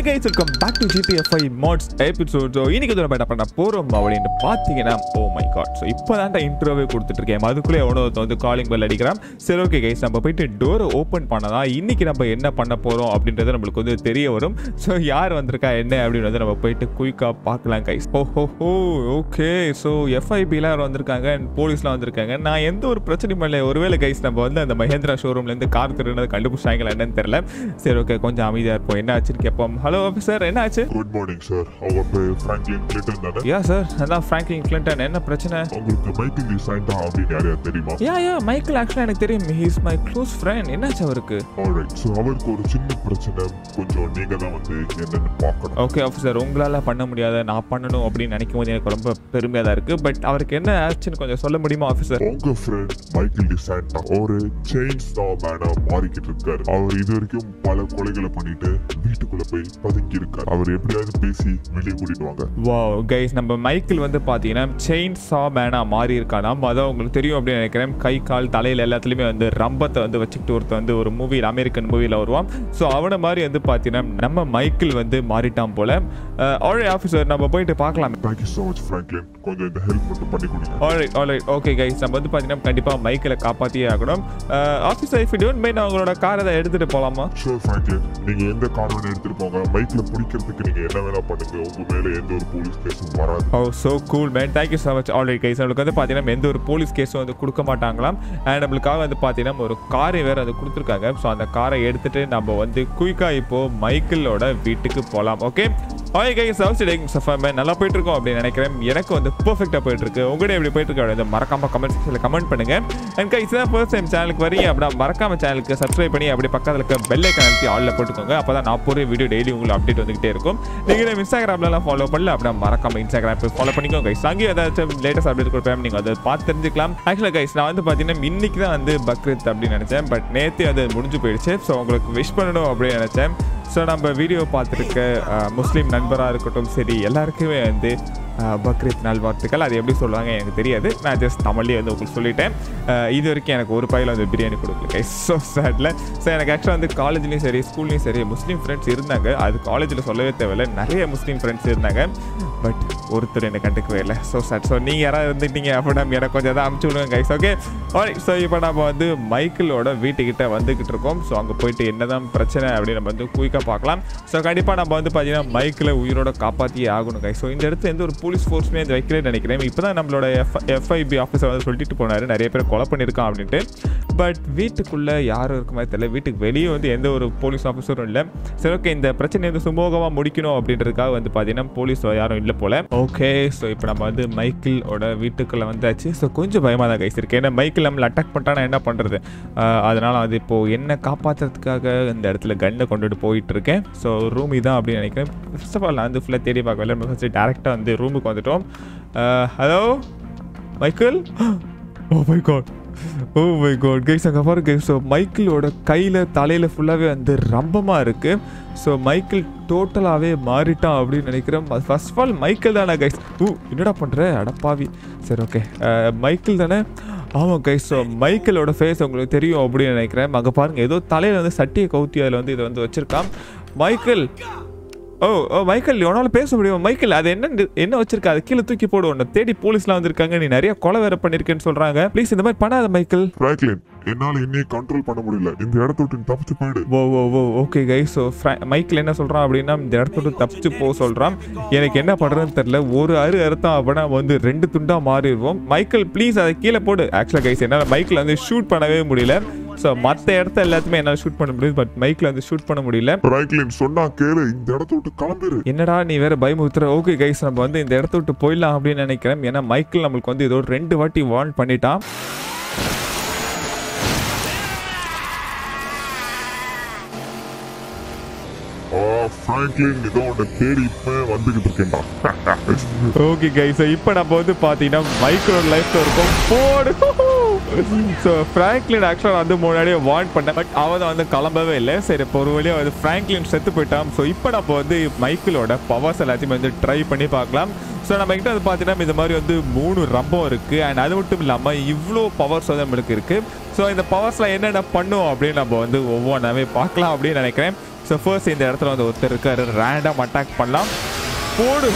Guys welcome back to GBFI mods episode so இன்னைக்கு வந்து நம்ம என்ன பண்ண போகிறோம் அப்படின்னு பார்த்தீங்கன்னா ஓ மை காட் ஸோ இப்போ தான் இன்ட்ரோவே கொடுத்துட்ருக்கேன் அதுக்குள்ளே எவனோ ஒருத்தன் வந்து காலிங் பெல் அடிக்கிறான் சரி ஓகே கைஸ் நம்ம போயிட்டு டோரை ஓப்பன் பண்ணதான் இன்னைக்கு நம்ம என்ன பண்ண போகிறோம் அப்படின்றது நம்மளுக்கு வந்து தெரிய வரும் ஸோ யார் வந்திருக்கா என்ன அப்படின்றது நம்ம போயிட்டு குயிக்காக பார்க்கலாம் கைஸ் ஓ ஹோ ஹோ ஓகே ஸோ எஃப்ஐபிலாம் வந்திருக்காங்க and போலீஸ்லாம் வந்திருக்காங்க நான் எந்த ஒரு பிரச்சனையும் இல்லை ஒருவேளை கைஸ் நம்ம வந்து அந்த மஹேந்திரா ஷோரூம்லேருந்து கார் திருடுனது கண்டுபிடிச்சாங்களா என்னன்னு தெரியல சரி ஓகே கொஞ்சம் அமைதியாக இருப்போம் என்ன ஆச்சுன்னு கேட்போம் ஹலோ ஆஃபீஸர் என்ன ஆச்சு குட் மார்னிங் சார் அவர் பேர் ஃப்ராங்க்லின் கிளின்டன் தானே யா சார் அதான் ஃப்ராங்க்லின் கிளின்டன் என்ன பிரச்சனை உங்களுக்கு மைக்கேல் டிசைன் தான் அப்படின்னு யாரையா தெரியுமா யா யா மைக்கேல் ஆக்சுவலாக எனக்கு தெரியும் ஹீஸ் மை க்ளோஸ் ஃப்ரெண்ட் என்னாச்சு அவருக்கு ஆல்ரைட் ஸோ அவருக்கு ஒரு சின்ன பிரச்சனை கொஞ்சம் நீங்க தான் வந்து என்னன்னு பார்க்கணும் ஓகே ஆஃபீஸர் உங்களால் பண்ண முடியாத நான் பண்ணணும் அப்படின்னு நினைக்கும் போது எனக்கு ரொம்ப பெருமையாக தான் இருக்குது பட் அவருக்கு என்ன ஆச்சுன்னு கொஞ்சம் சொல்ல முடியுமா ஆஃபீஸர் உங்க ஃப்ரெண்ட் மைக்கேல் டிசைன் தான் ஒரு செயின்ஸ் தான் மேனா மாறிக்கிட்டு இருக்காரு அவர் இது வரைக்கும் பல கொலைகளை பண்ணிட்டு வீட்டுக்குள்ள போய் பதுங்கி இருக்காரு அவர் எப்படியாவது பேசி வெளியே கூட்டிட்டு வாங்க வா கைஸ் நம்ம மைக்கிள் வந்து பார்த்தீங்கன்னா செயின் சா மேனா மாறி இருக்கானாம் அதான் உங்களுக்கு தெரியும் அப்படின்னு நினைக்கிறேன் கை கால் தலையில் எல்லாத்துலேயுமே வந்து ரம்பத்தை வந்து வச்சுக்கிட்டு ஒருத்தர் வந்து ஒரு மூவியில் அமெரிக்கன் மூவியில் வருவான் ஸோ அவனை மாதிரி வந்து பார்த்தீங்கன்னா நம்ம மைக்கிள் வந்து மாறிட்டான் போல ஆல்ரெடி ஆஃபீஸர் நம்ம போயிட்டு பார்க்கலாம் தேங்க்யூ ஸோ மச் ஃப்ராங்க்லின் கொஞ்சம் இந்த ஹெல்ப் மட்டும் பண்ணி கொடுங்க ஆல்ரைட் ஆல்ரைட் ஓகே கைஸ் நம்ம வந்து பார்த்தீங்கன்னா கண்டிப்பாக மைக்கில் காப்பாற்றியே ஆகணும் ஆஃபீஸர் இஃப் டோன்ட் மைண்ட் அவங்களோட காரை அதை எடுத்துகிட்டு போகலாமா ஷோர் ஃப்ராங்க்லின் நீங்க எந்த காரணம் எடுத்துட்டு போங்க மைக்ல பிடிக்கிறதுக்கு நீங்க என்ன வேணா பண்ணுங்க உங்க மேல எந்த ஒரு போலீஸ் கேஸும் வராது oh so cool man thank you so much already guys நம்மளுக்கு வந்து பார்த்தீங்கன்னா எந்த ஒரு போலீஸ் கேஸும் வந்து கொடுக்க மாட்டாங்களாம் அண்ட் நம்மளுக்காக வந்து பார்த்தீங்கன்னா ஒரு காரை வேறு அது கொடுத்துருக்காங்க ஸோ அந்த காரை எடுத்துட்டு நம்ம வந்து குயிக்காக இப்போ மைக்கிளோட வீட்டுக்கு போகலாம் ஓகே ஆய் கைஸ் ஹவுஸ் டேக்கிங் சஃபா மேன் நல்லா போயிட்டு இருக்கோம் அப்படின்னு நினைக்கிறேன் எனக்கு வந்து பர்ஃபெக்டாக போயிட்டு இருக்கு உங்கள்கிட்ட எப்படி போயிட்டு இருக்கு அப்படின்னு மறக்காம கமெண்ட் செக்ஷனில் கமெண்ட் பண்ணுங்க அண்ட் கைஸ் தான் ஃபர்ஸ்ட் டைம் சேனலுக்கு வரீங்க அப்படின்னா மறக்காம சேனலுக்கு சப்ஸ்கிரைப் பண்ணி அப்படியே பக்கத்தில் இருக்க பெல்லை கனல்த்தி ஆளில் போட்டுக்கோங்க அப்போ தான் நான் போகிற வீடியோ டெய்லி உங்களுக்கு அப்டேட் வந்துகிட்டே இருக்கும் நீங்கள் நம்ம இன்ஸ்டாகிராம்லலாம் ஃபாலோ பண்ணல அப்படின்னா மறக்காம இன்ஸ்டாகிராம் போய் ஃபாலோ பண்ணிக்கோங்க கைஸ் அங்கேயும் ஏதாச்சும் லேட்டஸ்ட் அப்டேட் கொடுப்பேன் நீங்கள் அதை பார்த்து தெரிஞ்சுக்கலாம் ஆக்சுவலாக கைஸ் நான் வந்து பார்த்தீங்கன்னா இன்னைக்கு தான் வந்து பக்ரீத் அப்படின்னு நினச்சேன் பட் நேற்று அது முடிஞ்சு போயிடுச்சு ஸோ உங்களுக்கு விஷ் பண்ணணும் அப்படின்னு நினச்சேன் ஸோ நம்ம வீடியோ பார்த்துருக்க அஹ், முஸ்லீம் நண்பராக இருக்கட்டும் சரி எல்லாருக்குமே வந்து அஹ், பக்ரீத் நல்வாழ்த்துக்கள் அது எப்படி சொல்லுவாங்க எனக்கு தெரியாது நான் ஜஸ்ட் தமிழ்லேயே வந்து உங்களுக்கு சொல்லிட்டேன் அஹ், இது வரைக்கும் எனக்கு ஒரு பையில வந்து பிரியாணி கொடுக்கல கைஸ் ஸோ சேட்டில் ஸோ எனக்கு ஆக்சுவலாக வந்து காலேஜ்லேயும் சரி ஸ்கூல்லையும் சரி முஸ்லீம் ஃப்ரெண்ட்ஸ் இருந்தாங்க அது காலேஜில் சொல்லவே தேவையில்ல நிறைய முஸ்லீம் ஃப்ரெண்ட்ஸ் இருந்தாங்க பட் ஒருத்தர் என்னை கண்டுக்கவே இல்லை ஸோ சேட் ஸோ நீங்கள் யாராவது இருந்துட்டீங்க அப்படின்னா எனக்கு கொஞ்சம் தான் அமுச்சு விடுங்க கைஸ் ஓகே ஸோ இப்போ நம்ம வந்து மைக்கிளோட வீட்டுக்கிட்ட வந்துக்கிட்டு இருக்கோம் ஸோ அங்கே போயிட்டு என்னதான் பிரச்சனை அப்படின்னு நம்ம வந்து குயிக்காக பார்க்கலாம் ஸோ கண்டிப்பாக நம்ம வந்து பார்த்தீங்கன்னா மைக்கில் உயிரோட காப்பாற்றியே ஆகணும் கைஸ் ஸோ இந்த இடத்துல எந்த ஒரு போலீஸ் ஃபோர்ஸுமே அது வைக்கலன்னு நினைக்கிறேன் இப்போ தான் நம்மளோட எஃப் எஃப்ஐபி ஆஃபீஸர் வந்து சொல்லிட்டு போனார் நிறைய பேர் கொலை பண்ணியிருக்கான் அப்படின்ட்டு பட் வீட்டுக்குள்ளே யாரும் இருக்க மாதிரி தெரியல வீட்டுக்கு வெளியே வந்து எந்த ஒரு போலீஸ் ஆஃபீஸரும் இல்லை சரி ஓகே இந்த பிரச்சனையை வந்து சுமூகமாக முடிக்கணும் அப்படின்றதுக்காக வந்து பார்த்தீங்கன்னா போலீஸ் யாரும் இல்லை போல ஓகே ஸோ இப்போ நம்ம வந்து மைக்கிளோட வீட்டுக்குள்ளே வந்தாச்சு ஸோ கொஞ்சம் பயமாக தான் கைஸ் இருக்கு ஏன்னா மைக்கிள் நம்மளை அட்டாக் பண்ணிட்டா நான் என்ன பண்ணுறது அதனால் அது இப்போது என்னை காப்பாற்றுறதுக்காக இந்த இடத்துல கன்னை கொண்டுட்டு போயிட்டு இருக்கேன் ஸோ ரூம் இதான் அப்படின்னு நினைக்கிறேன் ஃபர்ஸ்ட் ஆஃப் ஆல் நான் வந்து ஃபுல்லாக தேடி பார்க்கல நம்ம ஃபஸ்ட்டு டேரெக்டாக வந்து ரூமுக்கு வந்துட்டோம் hello Michael oh my god oh my god guys அங்கே பாருங்க ஸோ மைக்கிளோட கையில் தலையில் ஃபுல்லாகவே வந்து ரம்பமாக இருக்குது ஸோ மைக்கிள் டோட்டலாகவே மாறிட்டான் அப்படின்னு நினைக்கிறேன் ஃபர்ஸ்ட் ஆஃப் ஆல் மைக்கிள் தானே கைஸ் ஊ என்னடா பண்ணுற அடப்பாவி சரி ஓகே மைக்கிள் தானே ஆமாம் கைஸ் ஸோ மைக்கிளோட ஃபேஸ் உங்களுக்கு தெரியும் அப்படின்னு நினைக்கிறேன் அங்கே பாருங்கள் ஏதோ தலையில் வந்து சட்டியை கவுத்தி அதில் வந்து இதை வந்து வச்சுருக்கான் மைக்கிள் ஓ ஓ மைக்கேல் உன்னால பேச முடியும் மைக்கேல் அது என்ன என்ன வச்சிருக்க அது கீழே தூக்கி போடு உன்னை தேடி போலீஸ்லாம் வந்திருக்காங்க நீ நிறைய கொலை வேற பண்ணிருக்கேன்னு சொல்றாங்க ப்ளீஸ் இந்த மாதிரி பண்ணாத மைக்கேல் ஃப்ராங்க்லின் என்னால இன்னைக்கு கண்ட்ரோல் பண்ண முடியல இந்த இடத்த விட்டு நீ தப்பிச்சு போயிடு ஓ ஓ ஓ ஓகே கை ஸோ மைக்கில் என்ன சொல்கிறான் அப்படின்னா இந்த இடத்த விட்டு தப்பிச்சு போக சொல்கிறான் எனக்கு என்ன பண்ணுறதுன்னு தெரில ஒரு அரு அறுத்தான் அப்படின்னா வந்து ரெண்டு துண்டாக மாறிடுவோம் மைக்கேல் ப்ளீஸ் அதை கீழே போடு ஆக்சுவலாக கைஸ் என்னால் மைக்கில் வந்து ஷூட் பண்ணவே முடியல ஸோ மற்ற இடத்த எல்லாத்தையுமே என்னால் ஷூட் பண்ண முடியுது பட் மைக்கில் வந்து ஷூட் பண்ண முடியல ஃப்ராங்க்லின் சொன்னா கேளு இந்த இடத்த விட்டு கிளம்பிரு என்னடா நீ வேற பயமுறுத்துற ஓகே கைஸ் நம்ம வந்து இந்த இடத்த விட்டு போயிடலாம் அப்படின்னு நினைக்கிறேன் ஏன்னா மைக்கிள் நம்மளுக்கு வந்து இதோ ரெண்டு வாட்டி வார்ன் பண்ணிட்டான் ஆ ஃப்ராங்க்லின் இதோ உன்னை தேடி இப்ப வந்துகிட்டு இருக்கேன்டா ஓகே கைஸ் இப்போ நம்ம வந்து பார்த்தீங்கன்னா மைக்ரோ லைஃப்ல இருக்கும் போடு ஸோ ஃப்ராங்க்லின் ஆக்சுவலாக வந்து முன்னாடியே வார்ன் பண்ணேன் பட் அவன் வந்து கிளம்பவே இல்லை சரி இப்போ ஒரு வழியாக வந்து ஃப்ராங்க்லின் செத்து போயிட்டான் ஸோ இப்போ நம்ம வந்து மைக்கிளோட பவர்ஸ் எல்லாத்தையுமே வந்து ட்ரை பண்ணி பார்க்கலாம் ஸோ நம்ம கிட்ட வந்து பார்த்தீங்கன்னா இந்த மாதிரி வந்து மூணு ரம்பம் இருக்குது அண்ட் அது மட்டும் இல்லாமல் இவ்வளோ பவர்ஸ் வந்து நம்மளுக்கு இருக்குது ஸோ இந்த பவர்ஸ்லாம் என்னென்ன பண்ணும் அப்படின்னு நம்ம வந்து ஒவ்வொன்றாவே பார்க்கலாம் அப்படின்னு நினைக்கிறேன் ஸோ ஃபர்ஸ்ட் இந்த இடத்துல வந்து ஒருத்தர் இருக்காரு ரேண்டம் அட்டாக் பண்ணலாம் போடு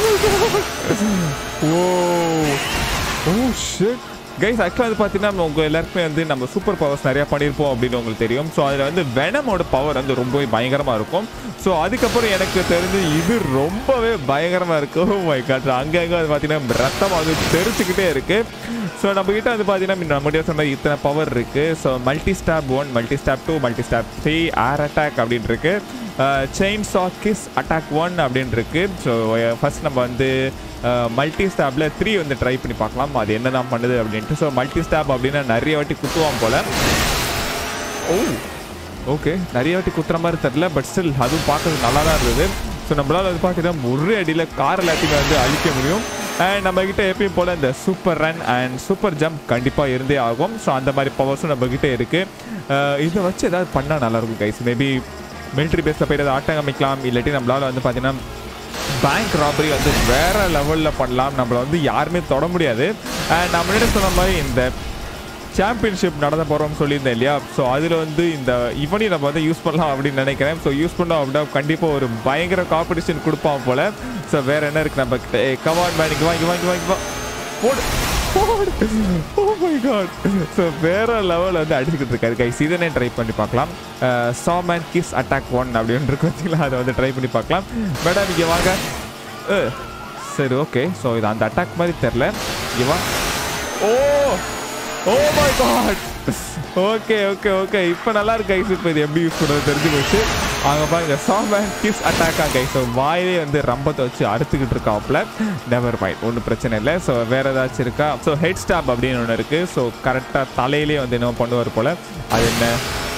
ஓ ஓ ஷிட் கைஸ் ஆக்சுவலாக அது பார்த்தீங்கன்னா உங்கள் எல்லாருக்குமே வந்து நம்ம சூப்பர் பவர்ஸ் நிறையா பண்ணியிருப்போம் அப்படின்னு உங்களுக்கு தெரியும் ஸோ அதில் வந்து வெனமோட பவர் வந்து ரொம்பவே பயங்கரமாக இருக்கும் ஸோ அதுக்கப்புறம் எனக்கு தெரிஞ்சு இது ரொம்பவே பயங்கரமாக இருக்கும் மை காட் அங்கங்கே அது பார்த்தீங்கன்னா ரத்தம் வந்து தெரிச்சுக்கிட்டே இருக்குது ஸோ நம்ம கிட்ட வந்து பார்த்தீங்கன்னா நம்ம கிட்ட சொன்ன இத்தனை பவர் இருக்குது so multi stop one multi stop two multi stop three air attack அப்படின்னு இருக்கு செயின் சா கிஸ் அட்டாக் ஒன் அப்படின்னு இருக்கு ஸோ ஃபர்ஸ்ட் நம்ம வந்து மல்டி ஸ்டாப்ல த்ரீ வந்து ட்ரை பண்ணி பார்க்கலாம் அது என்ன தான் பண்ணுது அப்படின்ட்டு ஸோ மல்டி ஸ்டாப் அப்படின்னா நிறைய வாட்டி குத்துவான் போல ஓ ஓகே நிறைய வாட்டி குத்துற மாதிரி தெரில பட் ஸ்டில் அதுவும் பார்க்கறது நல்லா தான் இருந்தது ஸோ நம்மளால் வந்து பார்த்தீங்கன்னா ஒரே அடியில் கார் எல்லாத்தையுமே வந்து அழிக்க முடியும் அண்ட் நம்ம கிட்ட எப்பயும் போல் இந்த super run and super jump கண்டிப்பாக இருந்தே ஆகும் ஸோ அந்த மாதிரி பவர்ஸும் நம்ம கிட்ட இருக்குது இதை வச்சு ஏதாவது பண்ணால் நல்லாயிருக்கும் கைஸ் மேபி மிலிட்ரி பேஸில் போய் ஏதாவது ஆட்டம் அமைக்கலாம் இல்லாட்டி நம்மளால் வந்து பார்த்தீங்கன்னா பேங்க் ராபரி வந்து வேற லெவலில் பண்ணலாம் நம்மளை வந்து யாருமே தொட முடியாது அண்ட் நான் முன்னாடி சொன்ன மாதிரி இந்த சாம்பியன்ஷிப் நடந்த போகிறோம்னு சொல்லியிருந்தேன் இல்லையா ஸோ அதில் வந்து இந்த இவனையும் நம்ம வந்து யூஸ் பண்ணலாம் அப்படின்னு நினைக்கிறேன் ஸோ யூஸ் பண்ணோம் அப்படின்னா கண்டிப்பாக ஒரு பயங்கர காம்படிஷன் கொடுப்பான் போல ஸோ வேற என்ன இருக்கு நம்ம கிட்ட கவான் மேன் இங்கே வாங்கி வாங்கி வாங்கி வா போடு ஓ மை காட் ஸோ வேற லெவலில் வந்து அடிச்சுக்கிட்டு இருக்காரு கைஸ் இதனே ட்ரை பண்ணி பார்க்கலாம் சாமேன் கிஸ் அட்டாக் ஒன் அப்படின்னு இருக்கு பார்த்தீங்களா அதை வந்து ட்ரை பண்ணி பார்க்கலாம் மேடம் இங்கே வாங்க அஹ், சரி ஓகே ஸோ இது அந்த அட்டாக் மாதிரி தெரில இங்கே வா oh oh my god okay okay okay இப்போ நல்லா இருக்கு கைஸ் இப்போ இது எப்படி யூஸ் பண்ணுறது தெரிஞ்சு போச்சு அங்கே பாருங்க சாமேன் கிஸ் அட்டாக்கா கைஸ் ஸோ வாயிலே வந்து ரம்பத்தை வச்சு அறுத்துக்கிட்டு இருக்காப்ல நெவர் மைண்ட் ஒன்றும் பிரச்சனை இல்லை ஸோ வேற ஏதாச்சும் இருக்கா ஸோ ஹெட் ஸ்டாப் அப்படின்னு ஒன்று இருக்கு ஸோ கரெக்டாக தலையிலே வந்து என்ன பண்ணுவார் போல அது என்ன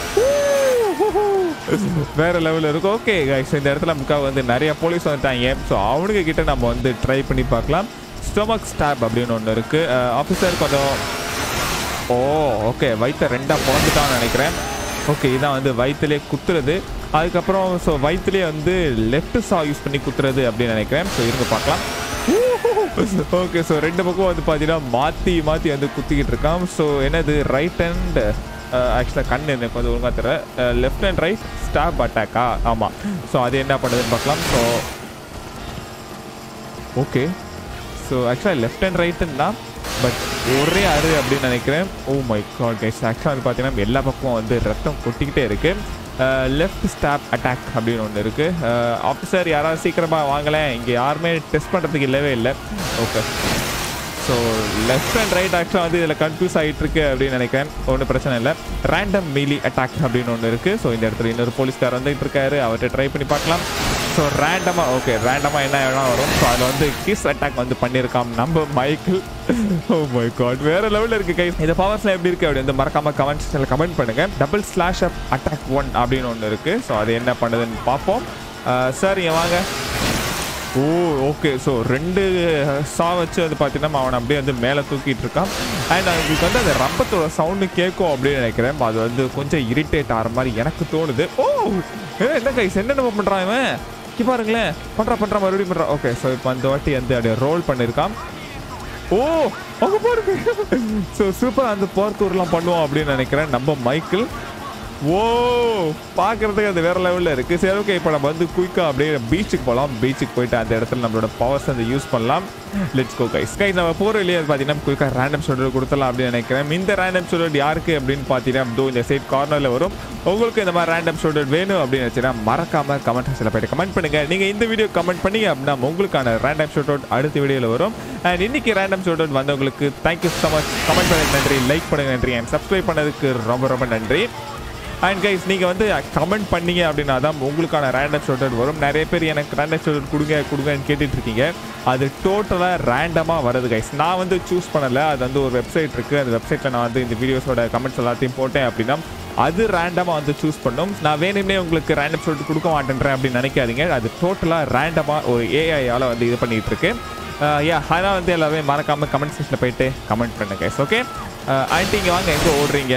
வேற லெவலில் இருக்கும் ஓகே கைஸ் இந்த இடத்துல நமக்காக வந்து நிறைய போலீஸ் வந்துட்டாங்க ஸோ அவனுங்க கிட்ட நம்ம வந்து ட்ரை பண்ணி பார்க்கலாம் ஸ்டொமக் ஸ்டாப் அப்படின்னு ஒன்று இருக்கு ஆஃபீஸர் கொஞ்சம் ஓ ஓகே வயிற்ற ரெண்டாக பிறந்துட்டான்னு நினைக்கிறேன் ஓகே இதான் வந்து வயிற்றுலேயே குத்துறது அதுக்கப்புறம் ஸோ வயிற்றுலேயே வந்து லெஃப்ட் சா யூஸ் பண்ணி குத்துறது அப்படின்னு நினைக்கிறேன் ஸோ இருங்க பார்க்கலாம் ஓகே ஸோ ரெண்டு பக்கம் வந்து பார்த்தீங்கன்னா மாற்றி மாற்றி வந்து குத்திக்கிட்டு இருக்கான் ஸோ என்னது ரைட் அண்ட் ஆக்சுவலாக கண் எனக்கு வந்து ஒழுங்காக தர லெஃப்ட் அண்ட் ரைட் ஸ்டாப் அட்டாக்கா ஆமாம் ஸோ அது என்ன பண்ணுதுன்னு பார்க்கலாம் ஸோ ஓகே ஸோ ஆக்சுவலாக லெஃப்ட் அண்ட் ரைட்டுன்னா பட் ஒரே அரு அப்படின்னு நினைக்கிறேன் ஓ மை காட் கைஸ் ஆக்சுவலாக வந்து பார்த்தீங்கன்னா எல்லா பக்கமும் வந்து ரத்தம் கொட்டிக்கிட்டே இருக்கு லெஃப்ட் ஸ்டாப் அட்டாக் அப்படின்னு ஒன்று இருக்கு ஆஃபீஸர் யாராவது சீக்கிரமாக வாங்கலேன் இங்கே யாருமே டெஸ்ட் பண்ணுறதுக்கு இல்லவே இல்லை okay so left and right ஆக்சுவலாக வந்து இதில் கன்ஃபியூஸ் ஆகிட்டு இருக்கு அப்படின்னு நினைக்கிறேன் ஒன்றும் பிரச்சனை இல்லை ரேண்டம் மீலி அட்டாக் அப்படின்னு ஒன்று இருக்குது ஸோ இந்த இடத்துல இன்னொரு போலீஸ்கார் வந்துட்டு இருக்காரு அவர்கிட்ட ட்ரை பண்ணி பார்க்கலாம் ஸோ ரேண்டமாக ஓகே ரேண்டமாக என்ன வேணா வரும் ஸோ அதில் வந்து கிஸ் அட்டாக் வந்து பண்ணியிருக்கான் நம்ம மைக்கிள் ஓ மை காட் வேற லெவலில் இருக்கு கை இந்த பவர்ஸ்லாம் எப்படி இருக்கு அப்படி வந்து மறக்காம கமெண்ட் செக்ஷனில் கமெண்ட் பண்ணுங்க double slash up attack one அப்படின்னு ஒன்று இருக்கு ஸோ அது என்ன பண்ணுதுன்னு பார்ப்போம் சார் இங்கே வாங்க ஓ ஓகே ஸோ ரெண்டு சா வச்சு வந்து பார்த்தீங்கன்னா அவனை அப்படியே வந்து மேலே தூக்கிட்டு இருக்கான் அண்ட் அதுக்கு வந்து அந்த ரம்பத்தோட சவுண்டு கேட்கும் அப்படின்னு நினைக்கிறேன் அது வந்து கொஞ்சம் இரிட்டேட் ஆகிற மாதிரி எனக்கு தோணுது ஓ ஏ என்ன கைஸ் என்னென்ன பண்ணுறான் இவன் இங்க பாருங்களேன் பண்ணுறா பண்ணுறா மறுபடியும் பண்ணுறான் ஓகே ஸோ இப்போ அந்த வாட்டி வந்து அப்படியே ரோல் பண்ணியிருக்கான் ஓ அங்க பாருங்க ஸோ சூப்பர் அந்த பார்க்கூர்லாம் பண்ணுவோம் அப்படின்னு நினைக்கிறேன் நம்ம மைக்கிள் ஓ பார்க்கறதுக்கு அது வேற லெவலில் இருக்கு சரி ஓகே இப்போ நம்ம வந்து குயிக்காக அப்படியே பீச்சுக்கு போகலாம் பீச்சுக்கு போயிட்டு அந்த இடத்துல நம்மளோட பவர்ஸ் வந்து யூஸ் பண்ணலாம் லெட்ஸ் கோ கைஸ் கைஸ் நம்ம போகிற வழியே பார்த்தீங்கன்னா குயிக்காக ரேண்டம் ஷெட்யூல் கொடுத்தலாம் அப்படின்னு நினைக்கிறேன் இந்த ரேண்டம் ஷெட்யூல் யாருக்கு அப்படின்னு பார்த்தீங்கன்னா இதோ இந்த சைட் கார்னரில் வரும் உங்களுக்கு இந்த மாதிரி ரேண்டம் ஷெட்யூல் வேணும் அப்படின்னு வச்சுன்னா மறக்காம கமெண்ட் செக்ஷனில் போயிட்டு கமெண்ட் பண்ணுங்க நீங்கள் இந்த வீடியோ கமெண்ட் பண்ணீங்க அப்படின்னா உங்களுக்கான ரேண்டம் ஷெட்யூல் அடுத்த வீடியோவில் வரும் அண்ட் இன்னைக்கு ரேண்டம் ஷெட்யூல் வந்தவங்களுக்கு தேங்க்யூ ஸோ மச் கமெண்ட் பண்ணதுக்கு நன்றி லைக் பண்ணுங்க நன்றி அண்ட் சப்ஸ்கிரைப் பண்ணதுக்கு ரொம்ப ரொம்ப நன்றி அண்ட் கைஸ் நீங்கள் வந்து கமெண்ட் பண்ணீங்க அப்படின்னா தான் உங்களுக்கான ரேண்டம் ஷோட்டட் வரும் நிறைய பேர் எனக்கு ரேண்டம் ஷோட்டட் கொடுங்க கொடுங்கன்னு கேட்டுட்டு இருக்கீங்க அது டோட்டலாக ரேண்டமாக வருது கைஸ் நான் வந்து சூஸ் பண்ணலை அது வந்து ஒரு வெப்சைட் இருக்குது அந்த வெப்சைட்டில் நான் வந்து இந்த வீடியோஸோட கமெண்ட்ஸ் எல்லாத்தையும் போட்டேன் அப்படின்னா அது ரேண்டமாக வந்து சூஸ் பண்ணும் நான் வேணும்னே உங்களுக்கு ரேண்டம் ஷோட் கொடுக்க மாட்டேன்றேன் அப்படின்னு நினைக்காதீங்க அது டோட்டலாக ரேண்டமாக ஒரு ஏஐயால் வந்து இது பண்ணிகிட்டு இருக்கு யா அதனால் வந்து எல்லாமே மறக்காமல் கமெண்ட் செக்ஷனில் போயிட்டு கமெண்ட் பண்ணுங்க கைஸ் ஓகே ஆண்டி இங்கே வாங்க எங்கே ஓடுறீங்க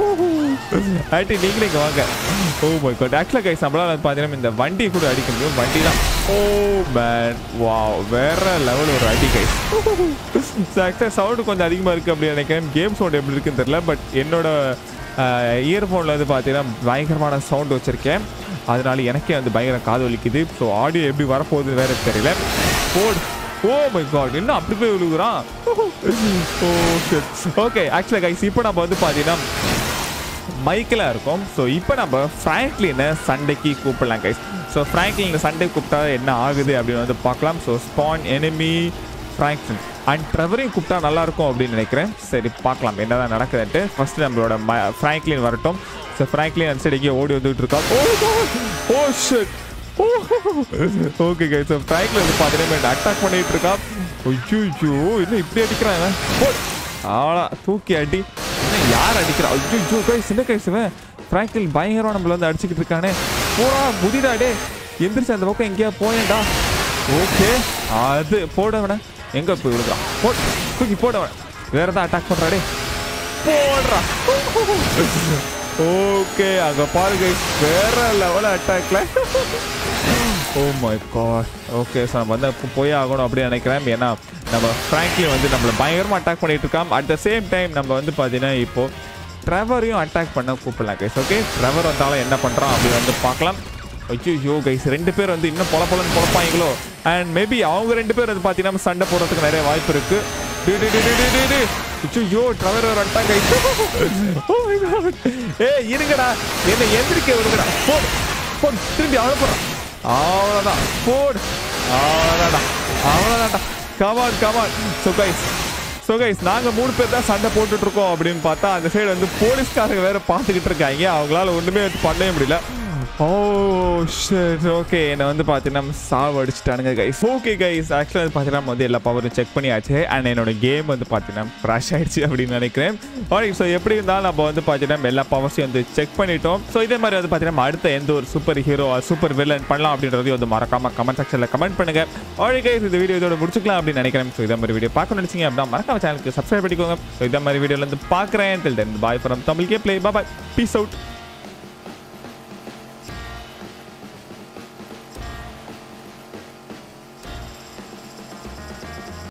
ஆண்டி நீங்களே இங்கே வாங்க ஓ மை காட் ஆக்சுவலாக கைஸ் நம்மளால வந்து பார்த்தீங்கன்னா இந்த வண்டி கூட அடிக்க முடியும் வண்டி தான் ஓ மேன் வா வேற லெவல் ஒரு அடி கைஸ் ஆக்சுவலாக சவுண்டு கொஞ்சம் அதிகமாக இருக்குது அப்படின்னு நினைக்கிறேன் கேம் சவுண்ட் எப்படி இருக்குன்னு தெரியல பட் என்னோட இயர்ஃபோனில் வந்து பார்த்தீங்கன்னா பயங்கரமான சவுண்ட் வச்சுருக்கேன் அதனால எனக்கே வந்து பயங்கர காது வலிக்குது ஸோ ஆடியோ எப்படி வரப்போகுது வேற தெரியல போடு ஓ மை காட் என்ன அப்படி போய் விழுகுறான் ஓ ஓகே ஆக்சுவலாக கைஸ் இப்போ நம்ம வந்து பார்த்தீங்கன்னா மைக்கில் இருக்கும் ஸோ இப்போ நம்ம ஃப்ராங்க்லினை சண்டைக்கு கூப்பிடலாம் கைஸ் ஸோ ஃப்ராங்க்லின் சண்டை கூப்பிட்டா என்ன ஆகுது அப்படின்னு வந்து பார்க்கலாம் so spawn enemy Franklin and ட்ரெவரையும் கூப்பிட்டா நல்லா இருக்கும் அப்படின்னு நினைக்கிறேன் சரி பார்க்கலாம் என்னதான் நடக்குதுன்ட்டு ஃபர்ஸ்ட் நம்மளோட ஃப்ராங்க்லின் வரட்டும் ஸோ ஃப்ராங்க்லின் அந்த சைடு எங்கேயோ ஓடி வந்துட்டு இருக்கா oh oh shit okay guy so Franklin வந்து பார்த்தீங்கன்னா அட்டாக் பண்ணிட்டு இருக்கா ஐயோ இன்னும் இப்படி அடிக்கிறான் இவன். ஓ ஆளா தூக்கி அடி என்ன யார் அடிக்கிறா ஐயோ கை சின்ன கை சிவன் ஃப்ராங்க்லின் பயங்கரமா நம்மள வந்து அடிச்சுக்கிட்டு இருக்கானே போடா குதிடா டே எந்திரிச்சு அந்த பக்கம் எங்கேயா போயேன்டா ஓகே அது போடவன எங்க போய் விழுகிறான் போ தூக்கி போடவன வேற ஏதாவது அட்டாக் பண்றாடே போடுறா ஓகே அங்க பாருங்க வேற லெவல் அட்டாக்ல oh my god okay so நம்ம வந்து இப்போ போய் ஆகணும் அப்படின்னு நினைக்கிறேன் ஏன்னா நம்ம ஃப்ராங்க்லி வந்து நம்மளை பயங்கரமாக அட்டாக் பண்ணிட்டு இருக்கோம் அட் த சேம் டைம் நம்ம வந்து பார்த்தீங்கன்னா இப்போ ட்ரெவரையும் அட்டாக் பண்ண கூப்பிடலாம் கைஸ் ஓகே ட்ரெவர் வந்தாலும் என்ன பண்ணுறான் அப்படின்னு வந்து பார்க்கலாம் ஐயோ கைஸ் ரெண்டு பேர் வந்து இன்னும் பொல பொலன்னு பொழப்பாங்களோ அண்ட் மேபி அவங்க ரெண்டு பேர் வந்து பார்த்தீங்கன்னா சண்டை போடுறதுக்கு நிறைய வாய்ப்பு இருக்கு டி, டி, டி, டி, டி, டி, டி. ஐயோ ட்ரெவர் ஒரு attack guys oh my god ஏய் இருங்கடா என்ன எந்திரிக்க விடுங்கடா போ போ திரும்பி அவளை போடுறான் அவ்வளோதான் போடு அவ்வளோதான்டா அவ்வளோதான்டா come on come on so guys so guys நாங்கள் மூணு பேர் தான் சண்டை போட்டுட்டு இருக்கோம் அப்படின்னு பார்த்தா அந்த சைடு வந்து போலீஸ்காரங்க வேற பார்த்துக்கிட்டு இருக்காங்க அவங்களால ஒன்றுமே வந்து பண்ணவே முடியல ஓ ஷிட் ஓகே என்னை வந்து பார்த்தீங்கன்னா சாவு அடிச்சிட்டானுங்க கைஸ் ஓகே கைஸ் ஆக்சுவலாக வந்து பார்த்தீங்கன்னா நம்ம வந்து எல்லா பவரும் செக் பண்ணியாச்சு அண்ட் என்னோட கேம் வந்து பார்த்தீங்கன்னா க்ராஷ் ஆயிடுச்சு அப்படின்னு நினைக்கிறேன் ஓகே ஸோ எப்படி இருந்தாலும் நம்ம வந்து பார்த்தீங்கன்னா எல்லா பவர்ஸையும் வந்து செக் பண்ணிட்டோம் ஸோ இதே மாதிரி வந்து பார்த்தீங்கன்னா அடுத்த எந்த ஒரு சூப்பர் ஹீரோ சூப்பர் வில்லன் பண்ணலாம் அப்படின்றதையும் வந்து மறக்காம கமெண்ட் செக்ஷனில் கமெண்ட் பண்ணுங்க ஓகே கைஸ் இந்த வீடியோ இதோட முடிச்சுக்கலாம் அப்படின்னு நினைக்கிறேன் ஸோ இதே மாதிரி வீடியோ பார்க்க நினைச்சீங்க அப்படின்னா மறக்காம சேனலுக்கு சப்ஸ்கிரைப் பண்ணிக்கோங்க ஸோ இதே மாதிரி வீடியோல இருந்து பார்க்குறேன் till then bye from Tamil K play bye peace out